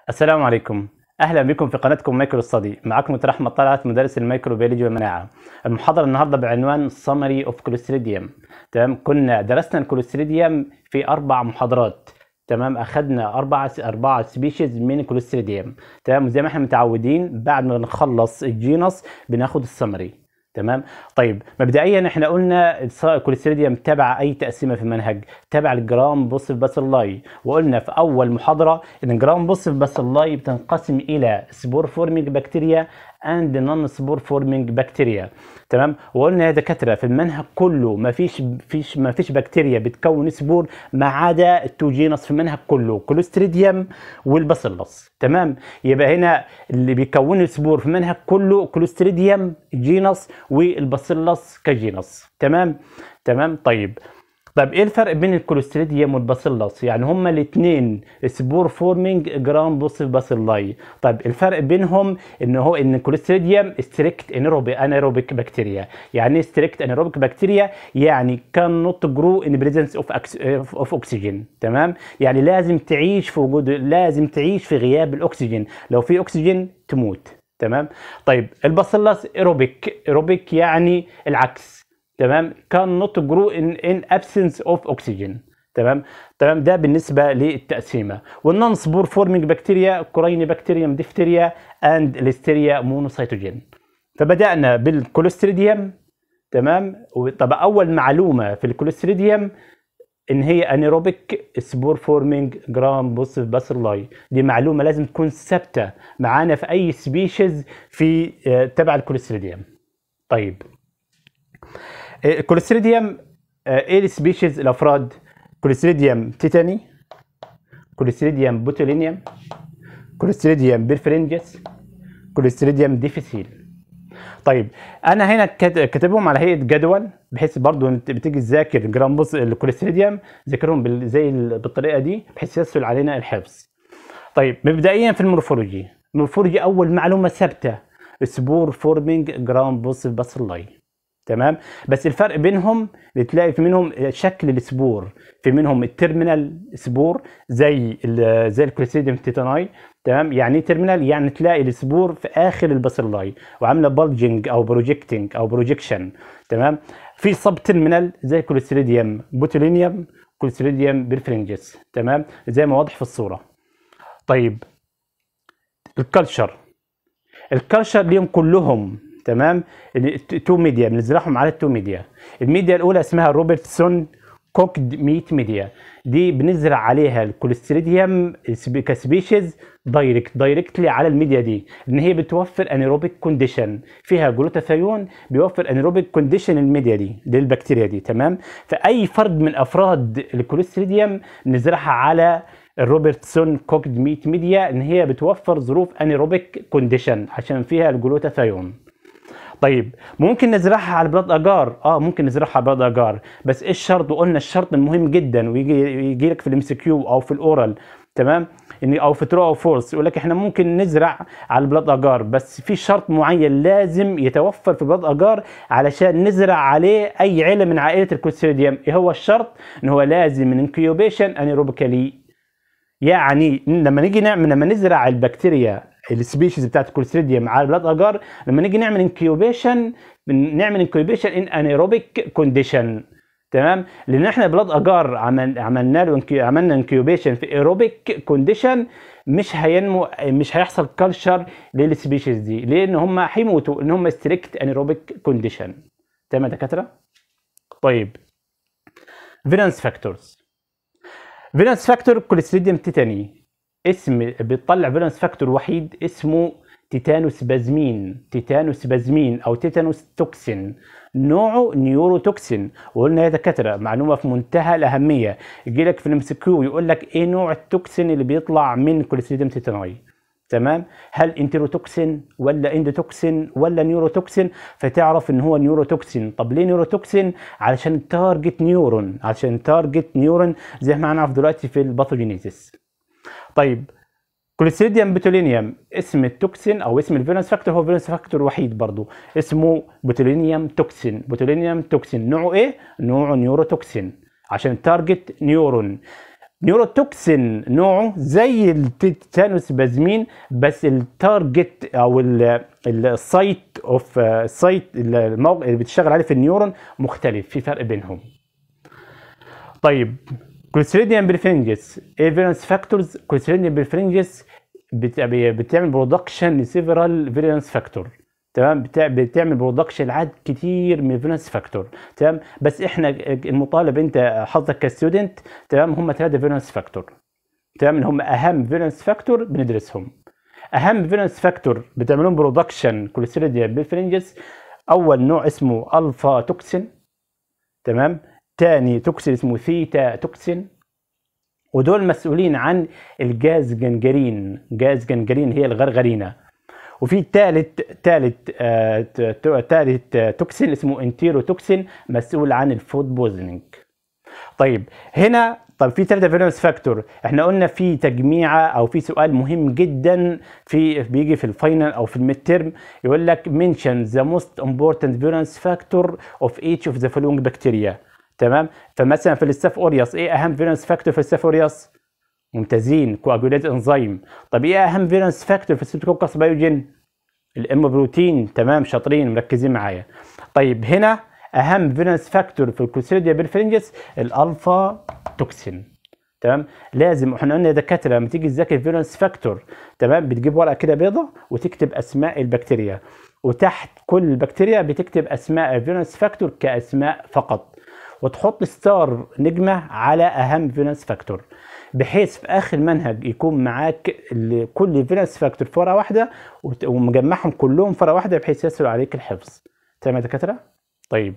السلام عليكم اهلا بكم في قناتكم مايكرو ستادي معكم دكتور احمد طلعت مدرس الميكروبيولوجي والمناعه المحاضره النهارده بعنوان سمري اوف كوليستريديوم تمام كنا درسنا الكوليستريديوم في اربع محاضرات تمام اخذنا اربع اربع سبيشيز من الكوليستريديوم تمام وزي ما احنا متعودين بعد ما نخلص الجينس بناخد السمري تمام طيب مبدئيا احنا قلنا الكوليستريديوم تبع اي تقسيمه في المنهج تبع الجرام بوسيف باسيلاي وقلنا في اول محاضره ان الجرام بوسيف باسيلاي بتنقسم الى سبور فورمينج بكتيريا اند نون سبور فورمينج بكتيريا تمام وقلنا يا دكاتره في المنهج كله ما فيش فيش ما فيش بكتيريا بتكون سبور ما عدا التو جينس في المنهج كله كوليستريديوم والباسيلس تمام يبقى هنا اللي بيكونوا السبور في المنهج كله كوليستريديوم جينس والباسيلس كجينس تمام تمام طيب طيب ايه الفرق بين الكوليستريديوم والباسيلس يعني هما الاثنين سبور فورمينج جرام بوسيف باسيلاي طيب الفرق بينهم ان هو ان الكوليستريديوم ستريكت انيروبيك انيروبيك بكتيريا يعني ايه ستريكت انيروبيك بكتيريا يعني كان نوت جرو ان بريزنس اوف اوف اوكسجين تمام يعني لازم تعيش في وجود لازم تعيش في غياب الاكسجين لو في اكسجين تموت تمام طيب الباسيلس ايروبيك ايروبيك يعني العكس تمام كان نوت جرو ان ان ابسنس اوف اوكسجين تمام تمام ده بالنسبه للتقسيمه والنون سبور فورمينج بكتيريا كوريني بكتيريوم ديفتيريا اند ليستيريا مونوسيتوجين فبدانا بالكوليستريديوم تمام طب اول معلومه في الكوليستريديوم ان هي انيروبيك سبور فورمينج جرام بوسيف باسيلاي دي معلومه لازم تكون ثابته معانا في اي سبيشيز في تبع الكوليستريديوم طيب الكوليستريديوم ايه السبيشيز الافراد كوليستريديوم تيتاني كوليستريديوم بوتولينيوم كوليستريديوم بيرفرنجس كوليستريديوم ديفيسيل طيب انا هنا كاتبهم على هيئه جدول بحيث برضو انت بتيجي تذاكر جرام بوز الكوليستريديوم ذاكرهم زي بالطريقه دي بحيث يسهل علينا الحفظ طيب مبدئيا في المورفولوجي المورفولوجي اول معلومه ثابته سبور فورمينج جرام بوسيف باسيلاي تمام بس الفرق بينهم تلاقي في منهم شكل السبور في منهم التيرمينال سبور زي ال زي الكوليستريديوم تيتاناي تمام يعني ايه تيرمينال يعني تلاقي السبور في اخر الباسيلاي وعامله بالجنج او بروجيكتنج او بروجيكشن تمام في سب تيرمينال زي كوليستريديوم بوتولينيوم كوليستريديوم بيرفرنجس تمام زي ما واضح في الصوره طيب الكالتشر الكالتشر ليهم كلهم تمام تو ميديا بنزرعهم على التو ميديا الميديا الاولى اسمها روبرتسون كوكد ميت ميديا دي بنزرع عليها الكوليستريديوم كسبيشيز دايركت دايركتلي على الميديا دي ان هي بتوفر انيروبيك كونديشن فيها جلوتاثيون بيوفر انيروبيك كونديشن الميديا دي للبكتيريا دي تمام فاي فرد من افراد الكوليستريديوم نزرعها على الروبرتسون كوكد ميت ميديا ان هي بتوفر ظروف انيروبيك كونديشن عشان فيها الجلوتاثيون طيب ممكن نزرعها على بلاد اجار اه ممكن نزرعها على بلاد اجار بس ايه الشرط وقلنا الشرط المهم جدا ويجي يجي لك في الام سي كيو او في الاورال تمام ان او في ترو او فورس يقول لك احنا ممكن نزرع على البلاد اجار بس في شرط معين لازم يتوفر في البلاد اجار علشان نزرع عليه اي عيله من عائله الكوليستريديوم ايه هو الشرط ان هو لازم من انكيوبيشن انيروبيكالي يعني لما نيجي نعمل لما نزرع البكتيريا السبيشيز بتاعت الكوليستريديوم على البلاد اجار لما نيجي نعمل انكيوبيشن نعمل انكيوبيشن ان انيروبيك كونديشن تمام لان احنا بلاد اجار عمل عملنا له عملنا انكيوبيشن في ايروبيك كونديشن مش هينمو مش هيحصل كلتشر للسبيشيز دي لان هم هيموتوا ان هم ستريكت انيروبيك كونديشن تمام يا دكاتره طيب فيلانس فاكتورز فيلانس فاكتور كوليستريديوم تيتاني اسم بيطلع فالنس فاكتور وحيد اسمه تيتانوس بازمين تيتانوس بازمين او تيتانوس توكسين نوعه نيوروتوكسين وقلنا يا دكاتره معلومه في منتهى الاهميه يجي لك في الام سي كيو يقول لك ايه نوع التوكسين اللي بيطلع من كوليستريديوم تيتاناي تمام هل انتيروتوكسين ولا اندوتوكسين ولا نيوروتوكسين فتعرف ان هو نيوروتوكسين طب ليه نيوروتوكسين علشان تارجت نيورون علشان تارجت نيورون زي ما هنعرف دلوقتي في الباثوجينيسيس طيب كوليستريديوم بوتولينيوم اسم التوكسين او اسم الفيرنس فاكتور هو فيرنس فاكتور وحيد برضو اسمه بوتولينيوم توكسين بوتولينيوم توكسين نوعه ايه نوعه نيوروتوكسين عشان تارجت نيورون نيوروتوكسين نوعه زي التيتانوس بازمين بس التارجت او السايت اوف السايت الموقع اللي بتشتغل عليه في النيورون مختلف في فرق بينهم طيب كوليستريديان بريفرنجس ايه فيرنس فاكتورز كوليستريديان بريفرنجس بتعمل برودكشن لسيفرال فيرنس فاكتور تمام بتعمل برودكشن لعدد كتير من فيرنس فاكتور تمام بس احنا المطالب انت حظك كستودنت تمام هم ثلاثه فيرنس فاكتور تمام اللي هم اهم فيرنس فاكتور بندرسهم اهم فيرنس فاكتور بتعملهم برودكشن كوليستريديا بالفرنجس اول نوع اسمه الفا توكسين تمام تاني توكسين اسمه ثيتا توكسين ودول مسؤولين عن الجاز جنجرين جاز جنجرين هي الغرغرينه وفي ثالث ثالث ثالث توكسين اسمه انتيرو توكسين مسؤول عن الفود بوزنينج طيب هنا طب في ثلاثة فيرنس فاكتور احنا قلنا في تجميعة او في سؤال مهم جدا في بيجي في الفاينل او في الميد تيرم يقول لك mention the most important virulence factor of each of the following bacteria تمام فمثلا في الستاف اوريوس ايه اهم فيرنس فاكتور في الستاف اوريوس ممتازين كواجوليت انزيم طب ايه اهم فيرنس فاكتور في السيبتوكوكس بايوجين الام بروتين تمام شاطرين مركزين معايا طيب هنا اهم فيرنس فاكتور في الكلوستريديا بالفرنجس الالفا توكسين تمام لازم احنا قلنا يا دكاتره لما تيجي تذاكر فيرنس فاكتور تمام بتجيب ورقه كده بيضه وتكتب اسماء البكتيريا وتحت كل بكتيريا بتكتب اسماء الفيرنس فاكتور كاسماء فقط وتحط ستار نجمه على اهم فيرنس فاكتور بحيث في اخر منهج يكون معاك كل فيرنس فاكتور في ورقه واحده ومجمعهم كلهم في ورقه واحده بحيث يسهل عليك الحفظ تمام يا دكاتره طيب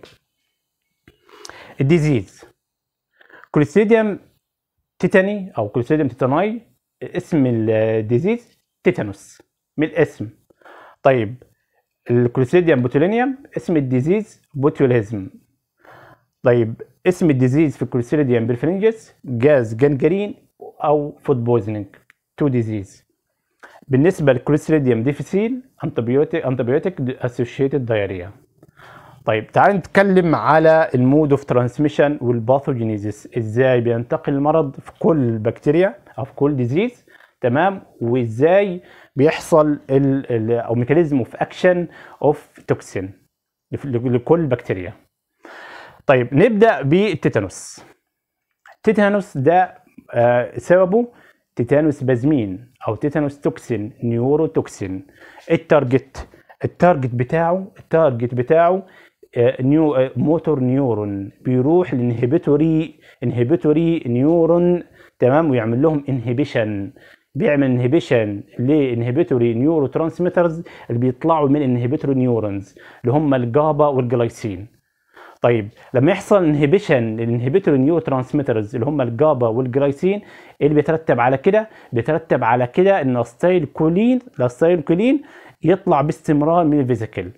الديزيز كوليستيديوم تيتاني او كوليستيديوم تيتاناي اسم الديزيز تيتانوس من الاسم طيب الكوليستيديوم بوتولينيوم اسم الديزيز بوتوليزم طيب اسم الديزيز في الكوليستيديوم بالفرنجس جاز جنجرين او فود بويزنينج تو ديزيز بالنسبه للكوليستيديوم ديفيسيل انتبيوتيك انتبيوتيك اسوشيتد دايريا طيب تعال نتكلم على المود اوف ترانسميشن والباثوجينيزيس ازاي بينتقل المرض في كل بكتيريا او في كل ديزيز تمام وازاي بيحصل ال ال او ميكانيزم اوف اكشن اوف توكسين لكل بكتيريا طيب نبدا بالتيتانوس التيتانوس ده آه سببه تيتانوس بازمين او تيتانوس توكسين نيورو توكسين التارجت التارجت بتاعه التارجت بتاعه نيو موتور نيورون بيروح لانهبيتوري انهبيتوري نيورون تمام ويعمل لهم انهبيشن بيعمل انهبيشن لانهبيتوري نيورو ترانسميترز اللي بيطلعوا من انهبيتوري نيورونز اللي هم الجابا والجلايسين طيب لما يحصل انهبيشن للانهبيتوري نيورو ترانسميترز اللي هم الجابا والجلايسين ايه اللي بيترتب على كده بيترتب على كده ان الستايل كولين الستايل كولين يطلع باستمرار من الفيزيكل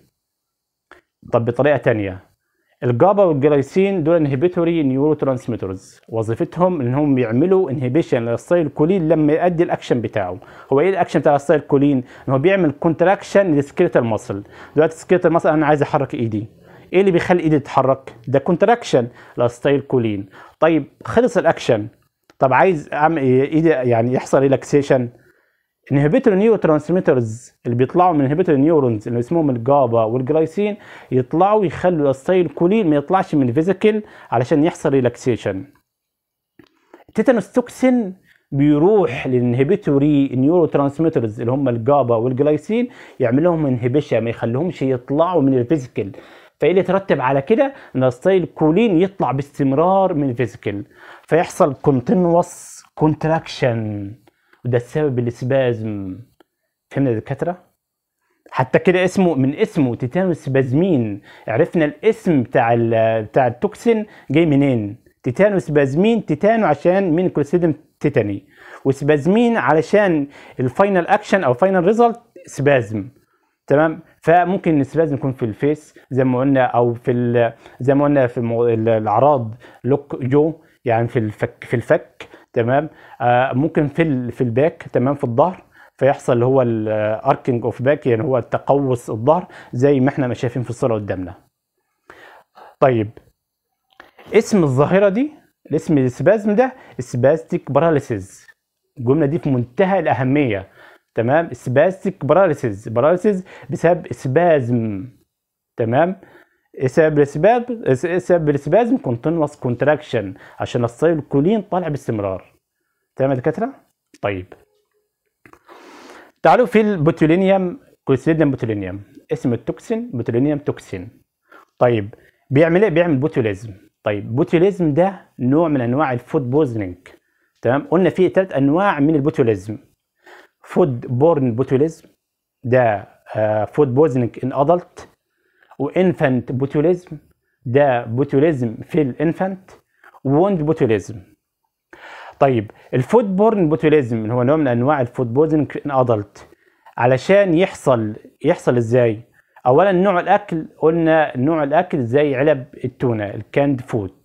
طب بطريقه ثانيه الجابا والجلايسين دول انهبيتوري نيورو ترانسميترز وظيفتهم انهم يعملوا انهبيشن للستايل كولين لما يؤدي الاكشن بتاعه هو ايه الاكشن بتاع الستايل كولين ان هو بيعمل كونتراكشن للسكيلتال ماسل دلوقتي السكيلتال ماسل انا عايز احرك ايدي ايه اللي بيخلي ايدي تتحرك ده كونتراكشن للستايل كولين طيب خلص الاكشن طب عايز اعمل ايدي يعني يحصل ريلاكسيشن انهبيتور نيورو ترانسميترز اللي بيطلعوا من انهبيتور نيورونز اللي اسمهم الجابا والجلايسين يطلعوا يخلوا الستايل كولين ما يطلعش من الفيزيكل علشان يحصل ريلاكسيشن التيتانوس توكسين بيروح للانهبيتوري نيورو ترانسميترز اللي هم الجابا والجلايسين يعمل لهم انهبيشن ما يخليهمش يطلعوا من الفيزيكل فايه اللي يترتب على كده ان الستايل كولين يطلع باستمرار من الفيزيكل فيحصل كونتينوس كونتراكشن وده السبب الاسبازم فهمنا يا دكاتره حتى كده اسمه من اسمه تيتانوس بازمين عرفنا الاسم بتاع بتاع التوكسين جاي منين تيتانوس بازمين تيتانو عشان من كوليستيدم تيتاني وسبازمين علشان الفاينل اكشن او فاينل ريزلت سبازم تمام فممكن السبازم يكون في الفيس زي ما قلنا او في زي ما قلنا في الاعراض لوك جو يعني في الفك في الفك تمام آه ممكن في في الباك تمام في الظهر فيحصل اللي هو الاركينج اوف باك يعني هو تقوس الظهر زي ما احنا ما شايفين في الصوره قدامنا طيب اسم الظاهره دي الاسم السبازم ده سباستيك باراليسيز الجمله دي في منتهى الاهميه تمام سباستيك باراليسيز باراليسيز بسبب سبازم تمام سبب السباب سبب السبازم كونتينوس كونتراكشن عشان الصيل الكولين طالع باستمرار تمام يا دكاتره طيب تعالوا في البوتولينيوم كوليستريديوم بوتولينيوم اسم التوكسين بوتولينيوم توكسين طيب بيعمل ايه بيعمل بوتوليزم طيب بوتوليزم ده نوع من انواع الفود بوزنينج تمام قلنا في ثلاث انواع من البوتوليزم فود بورن بوتوليزم ده فود بوزنينج ان ادلت وانفانت بوتوليزم ده بوتوليزم في الانفانت ووند بوتوليزم طيب الفود بورن بوتوليزم هو نوع من انواع الفود بوزنينج ان ادلت علشان يحصل يحصل ازاي اولا نوع الاكل قلنا نوع الاكل زي علب التونه الكاند فود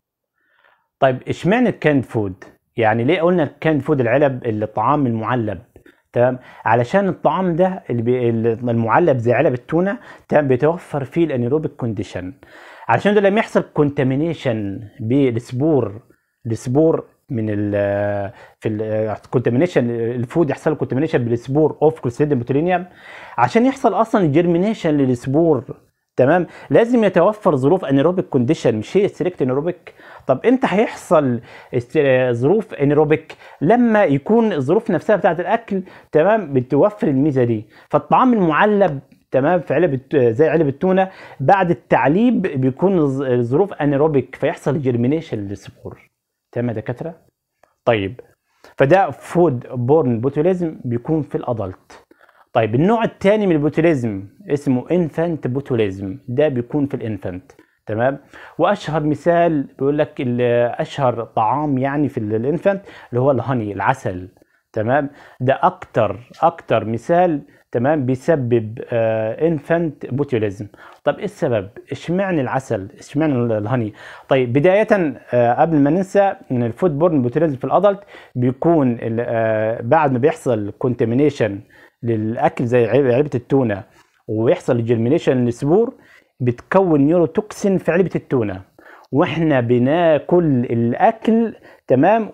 طيب اشمعنى الكاند فود يعني ليه قلنا الكاند فود العلب الطعام المعلب تمام علشان الطعام ده اللي بي المعلب زي علب التونه تمام بيتوفر فيه الانيروبيك كونديشن علشان ده لما يحصل كونتامينيشن بالسبور السبور من ال في الكونتامينيشن الفود يحصل كونتامينيشن بالسبور اوف كلوستريديوم بوتولينيوم عشان يحصل اصلا جيرمينيشن للسبور تمام لازم يتوفر ظروف انيروبيك كونديشن مش هي ستريكت انيروبيك طب امتى هيحصل ظروف انيروبيك لما يكون الظروف نفسها بتاعه الاكل تمام بتوفر الميزه دي فالطعام المعلب تمام في علب زي علب التونه بعد التعليب بيكون ظروف انيروبيك فيحصل جيرمينيشن للسبور تمام يا دكاتره طيب فده فود بورن بوتوليزم بيكون في الادلت طيب النوع الثاني من البوتوليزم اسمه انفانت بوتوليزم ده بيكون في الانفانت تمام واشهر مثال بيقول لك اشهر طعام يعني في الانفانت اللي هو الهني العسل تمام ده اكتر اكتر مثال تمام بيسبب آه انفانت بوتوليزم طب ايه السبب اشمعنى العسل اشمعنى الهني طيب بدايه آه قبل ما ننسى ان الفود بورن بوتوليزم في الادلت بيكون آه بعد ما بيحصل كونتامينيشن للاكل زي علبه التونه ويحصل جيرمينيشن للسبور بتكون نيوروتوكسين في علبه التونه واحنا بناكل الاكل تمام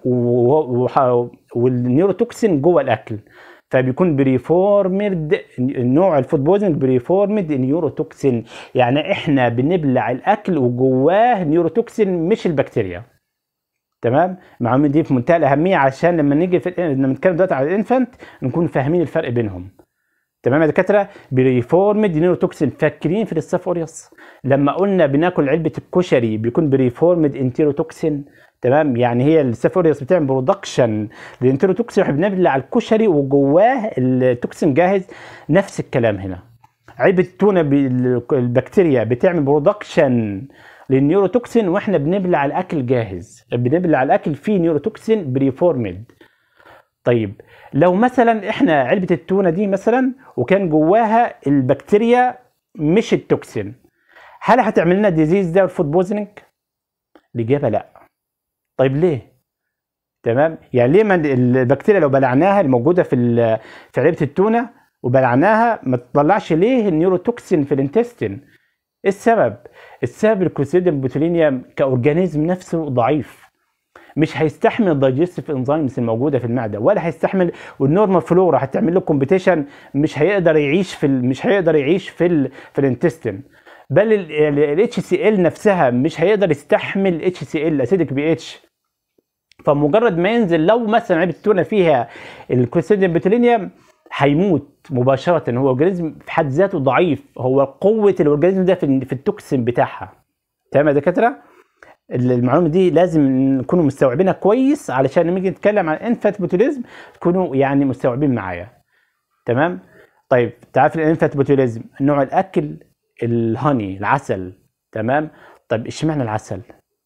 والنيوروتوكسين جوه الاكل فبيكون بريفورمد نوع الفود بويزنج بريفورمد نيوروتوكسين يعني احنا بنبلع الاكل وجواه نيوروتوكسين مش البكتيريا تمام المعلومه دي في منتهى الاهميه عشان لما نيجي في لما نتكلم دلوقتي على الانفانت نكون فاهمين الفرق بينهم تمام يا دكاتره بريفورمد نيوروتوكسين فاكرين في الستاف اوريوس لما قلنا بناكل علبه الكشري بيكون بريفورمد انتيروتوكسين تمام يعني هي الستاف اوريوس بتعمل برودكشن للانتيروتوكسين واحنا بنبلع الكشري وجواه التوكسين جاهز نفس الكلام هنا علبه التونه البكتيريا بتعمل برودكشن للنيوروتوكسين واحنا بنبلع الاكل جاهز بنبلع الاكل فيه نيوروتوكسين بريفورمد طيب لو مثلا احنا علبه التونه دي مثلا وكان جواها البكتيريا مش التوكسين هل هتعمل لنا ديزيز ده الفود بوزنينج الاجابه لا طيب ليه تمام يعني ليه ما البكتيريا لو بلعناها الموجوده في في علبه التونه وبلعناها ما تطلعش ليه النيوروتوكسين في الانتستين ايه السبب السبب الكلوستريديوم بوتولينيوم كاورجانيزم نفسه ضعيف مش هيستحمل الدايجستيف انزيمز الموجوده في المعده ولا هيستحمل والنورمال فلورا هتعمل له كومبيتيشن مش هيقدر يعيش في ال... مش هيقدر يعيش في ال... في الانتستين بل الاتش سي ال نفسها مش هيقدر يستحمل اتش سي ال اسيدك بي اتش فمجرد ما ينزل لو مثلا علبه التونه فيها الكلوستريديوم بوتولينيوم هيموت مباشره هو اورجانيزم في حد ذاته ضعيف هو قوه الاورجانيزم ده في, في التوكسين بتاعها تمام يا دكاتره المعلومه دي لازم نكونوا مستوعبينها كويس علشان لما نيجي نتكلم عن انفات بوتوليزم تكونوا يعني مستوعبين معايا تمام طيب تعرف الانفات بوتوليزم نوع الاكل الهاني العسل تمام طيب اشمعنى العسل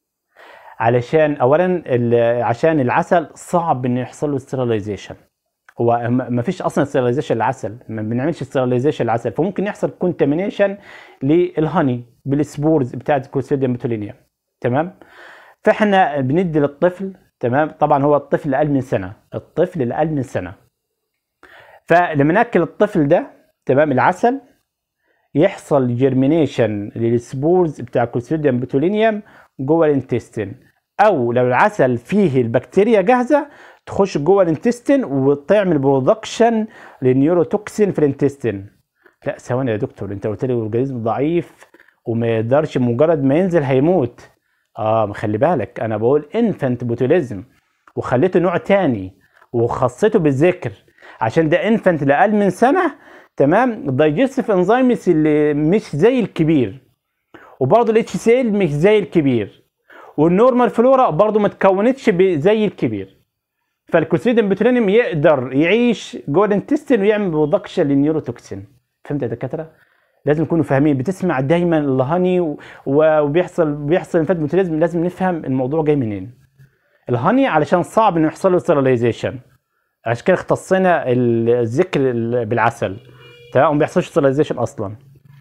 علشان اولا عشان العسل صعب انه يحصل له ستيرلايزيشن هو ما فيش اصلا ستيرلايزيشن للعسل ما بنعملش ستيرلايزيشن للعسل فممكن يحصل كونتامينيشن للهاني بالسبورز بتاعت الكلوستريديوم بوتولينيوم تمام فاحنا بندي للطفل تمام طبعا هو الطفل اقل من سنه الطفل الاقل من سنه فلما ناكل الطفل ده تمام العسل يحصل جيرمينيشن للسبورز بتاع كلوستريديوم بوتولينيوم جوه الانتستين او لو العسل فيه البكتيريا جاهزه تخش جوه الانتستين وتعمل برودكشن للنيوروتوكسين في الانتستين لا ثواني يا دكتور انت قلت لي الاورجانيزم ضعيف وما يقدرش مجرد ما ينزل هيموت اه خلي بالك انا بقول انفنت بوتوليزم وخليته نوع تاني وخصيته بالذكر عشان ده انفنت لاقل من سنه تمام الدايجستيف انزيمز اللي مش زي الكبير وبرضه الاتش سي ال مش زي الكبير والنورمال فلورا برضه ما تكونتش زي الكبير فالكوسيدين بوتولينيوم يقدر يعيش جوه الانتستين ويعمل برودكشن للنيوروتوكسين فهمت يا دكاتره؟ لازم نكونوا فاهمين بتسمع دايما الهاني وبيحصل بيحصل انفات بوتوليزم لازم نفهم الموضوع جاي منين الهاني علشان صعب انه يحصل له ستيرلايزيشن عشان كده اختصينا الذكر بالعسل تمام ما بيحصلش ستيرلايزيشن اصلا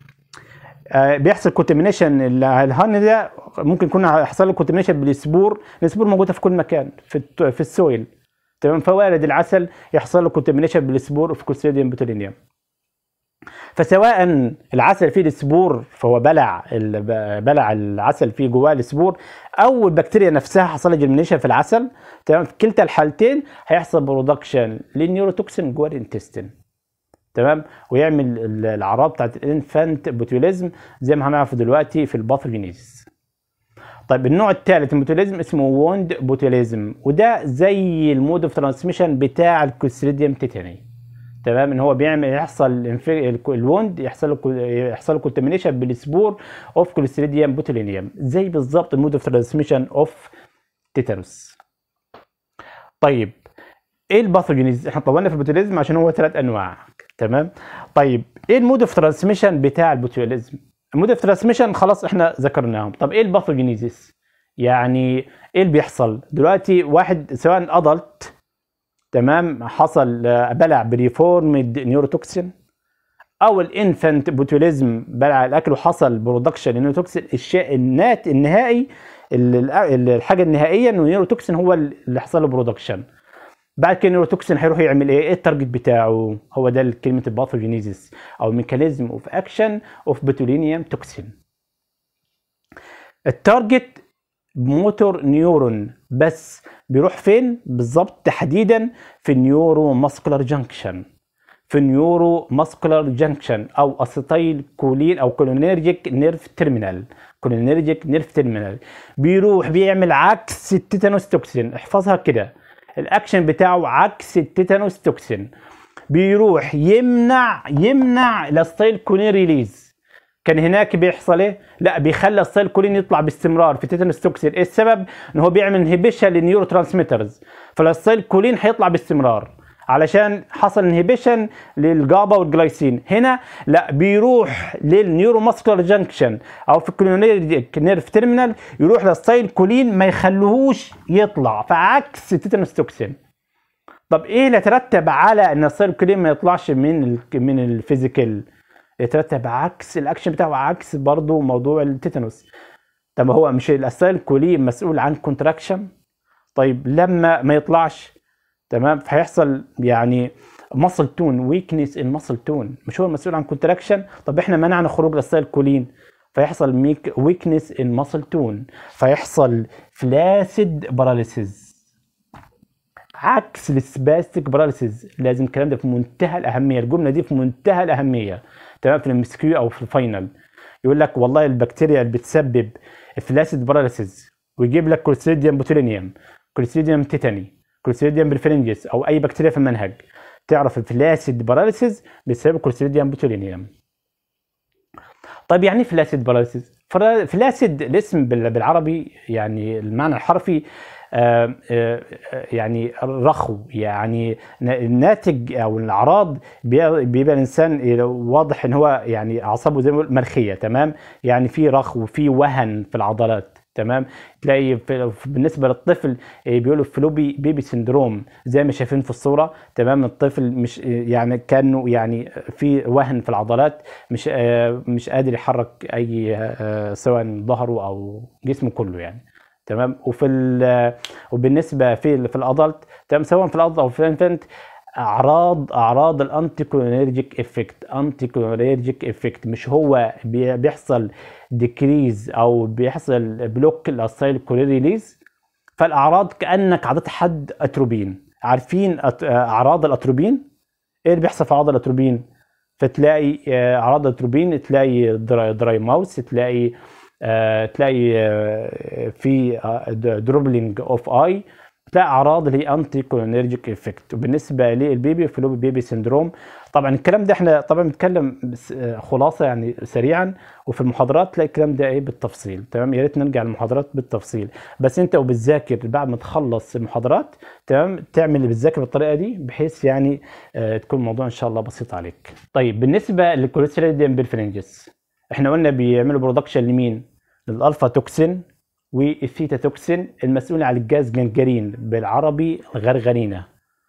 آه بيحصل كونتامينيشن الهاني ده ممكن يكون يحصل له كونتامينيشن بالسبور السبور موجوده في كل مكان في في السويل تمام فوارد العسل يحصل له كونتامينيشن بالسبور في كوستريديوم بوتولينيوم فسواء العسل فيه السبور فهو بلع بلع العسل فيه جواه السبور او البكتيريا نفسها حصل جرمينيشن في العسل تمام في كلتا الحالتين هيحصل برودكشن للنيوروتوكسين جوه الانتستين تمام ويعمل الاعراض بتاعت الانفانت بوتوليزم زي ما هنعرف دلوقتي في الباثوجينيز طيب النوع الثالث البوتوليزم اسمه ووند بوتوليزم وده زي المود اوف ترانسميشن بتاع الكوستريديوم تيتاني تمام ان هو بيعمل يحصل الوند يحصل له يحصل له كونتامينيشن بالسبور اوف كوليستريديوم بوتولينيوم زي بالظبط المود اوف ترانسميشن اوف تيتانوس طيب ايه الباثوجينيز احنا طولنا في البوتوليزم عشان هو ثلاث انواع تمام طيب ايه المود اوف ترانسميشن بتاع البوتوليزم المود اوف ترانسميشن خلاص احنا ذكرناهم طب ايه الباثوجينيزيس يعني ايه اللي بيحصل دلوقتي واحد سواء ادلت تمام حصل بلع بريفورمد نيوروتوكسين او الانفنت بوتوليزم بلع الاكل وحصل برودكشن نيوروتوكسين الشيء النات النهائي الحاجه النهائيه انه نيوروتوكسين هو اللي حصل له برودكشن بعد كده النيوروتوكسين هيروح يعمل ايه؟ ايه التارجت بتاعه؟ هو ده كلمه الباثوجينيزيس او ميكانيزم اوف اكشن اوف بوتولينيوم توكسين. التارجت موتور نيورون بس بيروح فين بالظبط تحديدا في النيورو ماسكولار جانكشن في النيورو ماسكولار جانكشن او اسيتايل كولين او كولينيرجيك نيرف تيرمينال كولينيرجيك نيرف تيرمينال بيروح بيعمل عكس التيتانوس توكسين احفظها كده الاكشن بتاعه عكس التيتانوس توكسين بيروح يمنع يمنع الاستايل كولين ريليز كان هناك بيحصل ايه؟ لا بيخلي السيل كولين يطلع باستمرار في تيتانوس توكسين، ايه السبب؟ ان هو بيعمل انهبيشن للنيورو ترانسميترز، فالسيل كولين هيطلع باستمرار علشان حصل انهبيشن للجابا والجلايسين، هنا لا بيروح للنيورو ماسكولار جانكشن او في الكولينيرجيك نيرف تيرمينال يروح للسيل كولين ما يخلوهوش يطلع فعكس التيتانوس توكسين. طب ايه اللي يترتب على ان السيل كولين ما يطلعش من ال من الفيزيكال؟ يترتب عكس الاكشن بتاعه عكس برضه موضوع التيتانوس طب هو مش الاسيل كولين مسؤول عن كونتراكشن طيب لما ما يطلعش تمام فهيحصل يعني ماسل تون ويكنس ان ماسل تون مش هو المسؤول عن كونتراكشن طب احنا منعنا خروج الاسيل كولين فيحصل ميك ويكنس ان ماسل تون فيحصل فلاسيد باراليسيس عكس السباستيك باراليسيس لازم الكلام ده في منتهى الاهميه الجمله دي في منتهى الاهميه تمام في الامسكيو او في الفاينل يقول لك والله البكتيريا اللي بتسبب فلاسيد باراليسيس ويجيب لك كوليستريديوم بوتولينيوم كوليستريديوم تيتاني كوليستريديوم بريفرنجس او اي بكتيريا في المنهج تعرف الفلاسيد باراليسيس بسبب كوليستريديوم بوتولينيوم طيب يعني فلاسيد باراليسيس فلاسيد الاسم بالعربي يعني المعنى الحرفي آآ آآ يعني رخو يعني الناتج او الاعراض بيبقى الانسان واضح ان هو يعني اعصابه زي ما بيقول مرخيه تمام يعني في رخو في وهن في العضلات تمام تلاقي بالنسبه للطفل بيقولوا فلوبي بيبي سندروم زي ما شايفين في الصوره تمام الطفل مش يعني كانه يعني في وهن في العضلات مش مش قادر يحرك اي سواء ظهره او جسمه كله يعني تمام وفي وبالنسبه في في الادلت تمام سواء في الادلت او في الانفنت اعراض اعراض الانتي كولينرجيك افكت انتي كولينرجيك افكت مش هو بيحصل ديكريز او بيحصل بلوك الاسايل كولين ريليز فالاعراض كانك عضت حد اتروبين عارفين أت- اعراض الاتروبين ايه اللي بيحصل في اعراض الاتروبين فتلاقي آه، اعراض الاتروبين تلاقي دراي, دراي ماوس تلاقي آه، تلاقي آه، في دروبلينج اوف اي تلاقي اعراض اللي هي انتي كولينرجيك افكت وبالنسبه للبيبي فلوبي بيبي سندروم طبعا الكلام ده احنا طبعا بنتكلم بس- آه، خلاصه يعني سريعا وفي المحاضرات تلاقي الكلام ده ايه بالتفصيل تمام يا ريت نرجع للمحاضرات بالتفصيل بس انت وبتذاكر بعد ما تخلص المحاضرات تمام تعمل اللي بتذاكر بالطريقه دي بحيث يعني آه، تكون الموضوع ان شاء الله بسيط عليك طيب بالنسبه للكوليستريديم بالفرنجس احنا قلنا بيعملوا برودكشن لمين للالفا توكسين والثيتا توكسين المسؤول عن الجاز جنجرين بالعربي الغرغرينه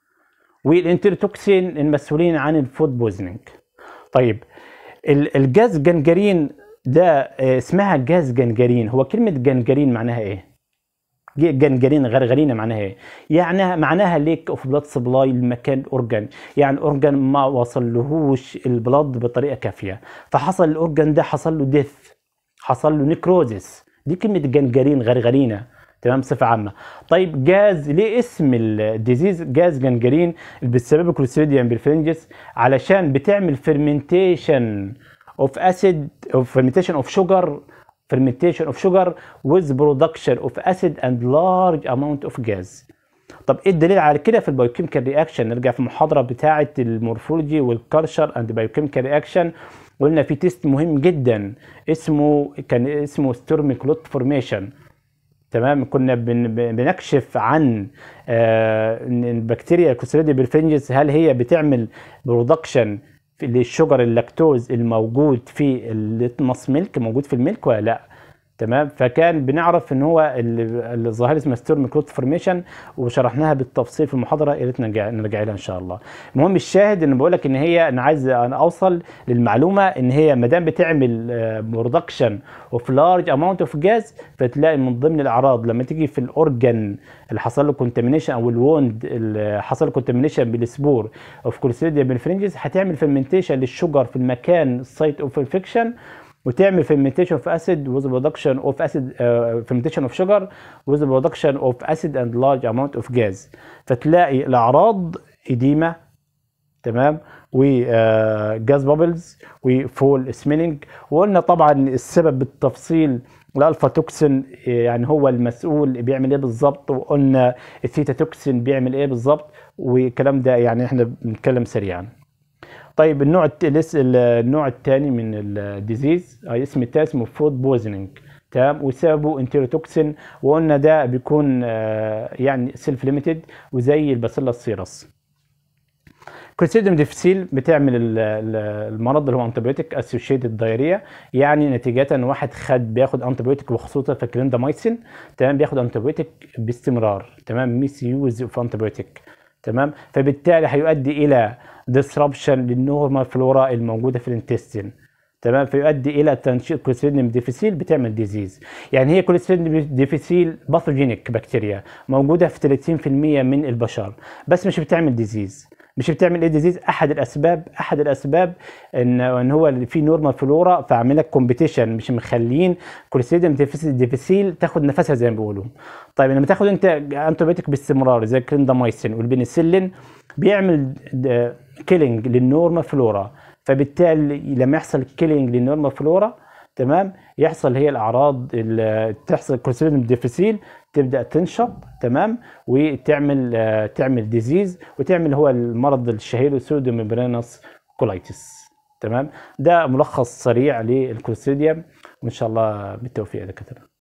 والانترتوكسين المسؤولين عن الفود بوزنينج طيب ال- الجاز جنجرين ده آه، اسمها جاز جنجرين هو كلمة جنجرين معناها ايه؟ ج- جنجرين غرغرينة معناها ايه؟ يعني معناها ليك اوف بلاد سبلاي لمكان الاورجن يعني الاورجن ما وصلهوش البلاد بطريقة كافية فحصل الاورجن ده حصل له ديث حصل له نيكروزيس دي كلمة جنجرين غرغرينة تمام صفة عامة طيب جاز ليه اسم الديزيز جاز جنجرين اللي بتسبب كلوستريديوم بالفرنجس علشان بتعمل fermentation of acid of fermentation of sugar fermentation of sugar with production of acid and large amount of gas طب ايه الدليل على كده في البايوكيميكال رياكشن نرجع في المحاضره بتاعه المورفولوجي والكالتشر اند بايوكيميكال رياكشن قلنا في تيست مهم جدا اسمه كان اسمه ستورم كلوت فورميشن تمام كنا بن بن- بنكشف عن آه، ان البكتيريا الكلوستريديا بالفنجس هل هي بتعمل برودكشن للشجر اللاكتوز الموجود في الليتمس ميلك موجود في الميلك ولا لا تمام فكان بنعرف ان هو ال- الظاهره اسمها ستورم كلوت فورميشن وشرحناها بالتفصيل في المحاضره يا ريت نرجع نرجع لها ان شاء الله المهم الشاهد ان بقول لك ان هي انا عايز انا اوصل للمعلومه ان هي ما دام بتعمل برودكشن اوف لارج اماونت اوف جاز فتلاقي من ضمن الاعراض لما تيجي في الاورجن اللي حصل له كونتامينيشن او الووند اللي حصل له كونتامينيشن بالسبور اوف كوليستيريديا بالفرنجز هتعمل فيرمنتيشن للشجر في المكان السايت اوف انفكشن وتعمل fermentation of acid with production of acid uh, fermentation of sugar with production of acid and large amount of gas فتلاقي الاعراض اديمه تمام وجاز بابلز وفول سميلينج وقلنا طبعا السبب بالتفصيل الالفا توكسين يعني هو المسؤول بيعمل ايه بالظبط وقلنا الثيتا توكسين بيعمل ايه بالظبط والكلام ده يعني احنا بنتكلم سريعا طيب النوع الت- لس- النوع الثاني من الديزيز اسم التاني اسمه فود بويزنينج تمام وسببه انتيروتوكسين وقلنا ده بيكون آه، يعني سيلف ليميتد وزي الباسيلا السيرس كوليستيديوم ديفيسيل بتعمل ال- ال- المرض اللي هو انتبيوتيك اسوشيتد دايريا يعني نتيجه ان واحد خد بياخد انتبيوتيك وخصوصا في كليندامايسين تمام بياخد انتبيوتيك باستمرار تمام ميس يوز اوف انتبيوتيك تمام فبالتالي هيؤدي الى disruption للنورمال فلورا الموجوده في الانتستين تمام فيؤدي الى تنشيط كوليستيريديوم ديفيسيل بتعمل ديزيز يعني هي كوليستيريديوم ديفيسيل باثوجينيك بكتيريا موجوده في 30% من البشر بس مش بتعمل ديزيز مش بتعمل ايه ديزيز احد الاسباب احد الاسباب ان ان هو اللي في نورمال فلورا فعامل لك كومبيتيشن مش مخلين كوليستيريديوم ديفيسيل ديفيسيل تاخد نفسها زي ما بيقولوا طيب لما تاخد انت انتوبيوتيك باستمرار زي الكليندامايسين والبنسلين بيعمل كيلينج للنورمال فلورا فبالتالي لما يحصل كيلينج للنورمال فلورا تمام يحصل هي الاعراض اللي تحصل كوليستيريديوم ديفيسيل تبدا تنشط تمام وتعمل آه، تعمل ديزيز وتعمل هو المرض الشهير سودو ميمبرينس كولايتس تمام ده ملخص سريع للكوليستيريديوم وان شاء الله بالتوفيق يا دكاتره